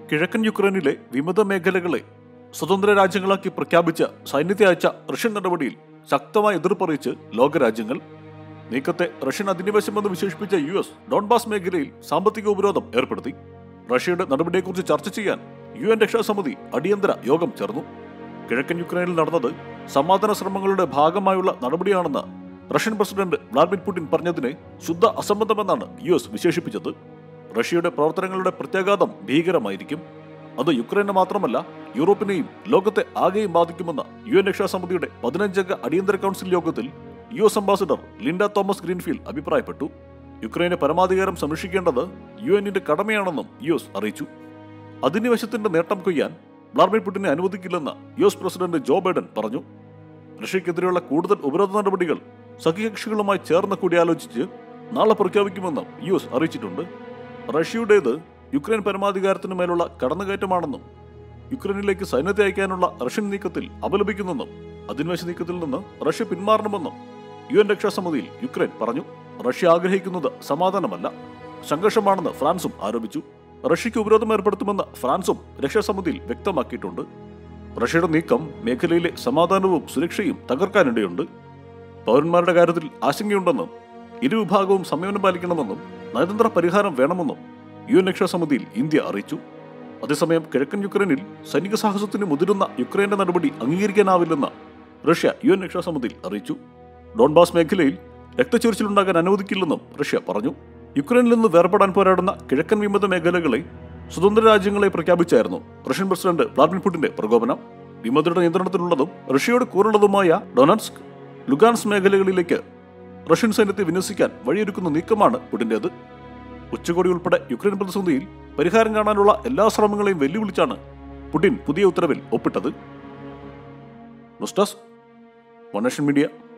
കിഴക്കൻ യുക്രൈനിലെ വിമത മേഖലകളെ സ്വതന്ത്ര രാജ്യങ്ങളാക്കി പ്രഖ്യാപിച്ച സൈന്യത്തെ അയച്ച റഷ്യൻ നടപടിയിൽ ശക്തമായ എതിർപ്പറിയിച്ച് ലോകരാജ്യങ്ങൾ നീക്കത്തെ റഷ്യൻ അധിനിവേശമെന്ന് വിശേഷിപ്പിച്ച യു എസ് ഡോൺബാസ് മേഖലയിൽ സാമ്പത്തിക ഉപരോധം ഏർപ്പെടുത്തി റഷ്യയുടെ നടപടിയെക്കുറിച്ച് ചർച്ച ചെയ്യാൻ യു എൻ രക്ഷാസമിതി അടിയന്തര യോഗം ചേർന്നു കിഴക്കൻ യുക്രൈനിൽ നടന്നത് സമാധാന ശ്രമങ്ങളുടെ ഭാഗമായുള്ള നടപടിയാണെന്ന് റഷ്യൻ പ്രസിഡന്റ് വ്ളാഡിമിർ പുടിൻ പറഞ്ഞതിനെ ശുദ്ധ അസംബന്ധമെന്നാണ് യു എസ് വിശേഷിപ്പിച്ചത് റഷ്യയുടെ പ്രവർത്തനങ്ങളുടെ പ്രത്യാഘാതം ഭീകരമായിരിക്കും അത് യുക്രൈനെ മാത്രമല്ല യൂറോപ്പിനെയും ലോകത്തെ ആകെയും ബാധിക്കുമെന്ന് യു എൻ രക്ഷാസമിതിയുടെ പതിനഞ്ചംഗ അടിയന്തര കൗൺസിൽ യോഗത്തിൽ U S ambassador Linda Thomas Greenfield അഭിപ്രായപ്പെട്ടു യുക്രൈനെ പരമാധികാരം സംരക്ഷിക്കേണ്ടത് യു എന്നിന്റെ കടമയാണെന്നും യു എസ് അറിയിച്ചു അധിനിവേശത്തിന്റെ നേട്ടം കൊയ്യാൻ വ്ളാഡിമിർ പുടിനെ അനുവദിക്കില്ലെന്ന് U S president Joe Biden പറഞ്ഞു റഷ്യക്കെതിരെയുള്ള കൂടുതൽ ഉപരോധ നടപടികൾ സഖ്യകക്ഷികളുമായി ചേർന്ന് കൂടിയാലോചിച്ച് നാളെ പ്രഖ്യാപിക്കുമെന്നും യു എസ് അറിയിച്ചിട്ടുണ്ട് റഷ്യയുടേത് യുക്രൈൻ പരമാധികാരത്തിനു മേലുള്ള കടന്നുകയറ്റമാണെന്നും യുക്രൈനിലേക്ക് സൈന്യത്തെ അയക്കാനുള്ള റഷ്യൻ നീക്കത്തിൽ അപലപിക്കുന്നെന്നും അധിനിവേശ നീക്കത്തിൽ നിന്ന് റഷ്യ പിന്മാറണമെന്നും യു എൻ രക്ഷാസമിതിയിൽ യുക്രൈൻ പറഞ്ഞു റഷ്യ ആഗ്രഹിക്കുന്നത് സമാധാനമല്ല സംഘർഷമാണെന്ന് ഫ്രാൻസും ആരോപിച്ചു റഷ്യയ്ക്ക് ഉപരോധം ഏർപ്പെടുത്തുമെന്ന് ഫ്രാൻസും രക്ഷാസമിതിയിൽ വ്യക്തമാക്കിയിട്ടുണ്ട് റഷ്യയുടെ നീക്കം മേഖലയിലെ സമാധാനവും സുരക്ഷയും തകർക്കാനിടയുണ്ട് പൗരന്മാരുടെ കാര്യത്തിൽ ആശങ്കയുണ്ടെന്നും ഇരുവിഭാഗവും സംയമനം പാലിക്കണമെന്നും നയതന്ത്ര പരിഹാരം വേണമെന്നും യു എൻ രക്ഷാസമിതിയിൽ ഇന്ത്യ അറിയിച്ചു അതേസമയം കിഴക്കൻ യുക്രൈനിൽ സൈനിക സാഹസത്തിന് മുതിരുന്ന യുക്രൈന്റെ നടപടി അംഗീകരിക്കാനാവില്ലെന്ന് റഷ്യ യു എൻ രക്ഷാസമിതിയിൽ അറിയിച്ചു ഡോൺബാസ് മേഖലയിൽ രക്തച്ചൊരിച്ചിലുണ്ടാകാൻ അനുവദിക്കില്ലെന്നും റഷ്യ പറഞ്ഞു യുക്രൈനിൽ നിന്ന് വേർപെടാൻ പോരാടുന്ന കിഴക്കൻ വിമത മേഖലകളെ സ്വതന്ത്ര രാജ്യങ്ങളെ പ്രഖ്യാപിച്ചായിരുന്നു റഷ്യൻ പ്രസിഡന്റ് വ്ളാഡിമിർ പുടിന്റെ പ്രകോപനം വിമതരുടെ നിയന്ത്രണത്തിലുള്ളതും റഷ്യയോട് കൂറുള്ളതുമായ ഡൊണറ്റ്സ്ക് ലുഗാൻസ് മേഖലകളിലേക്ക് റഷ്യൻ സൈന്യത്തെ വിന്യസിക്കാൻ വഴിയൊരുക്കുന്ന നീക്കമാണ് പുടിന്റേത് ഉച്ചകോടി ഉൾപ്പെടെ യുക്രൈൻ പ്രതിസന്ധിയിൽ പരിഹാരം കാണാനുള്ള എല്ലാ ശ്രമങ്ങളെയും വെല്ലുവിളിച്ചാണ് പുടിൻ പുതിയ ഉത്തരവിൽ ഒപ്പിട്ടത് news desk one nation media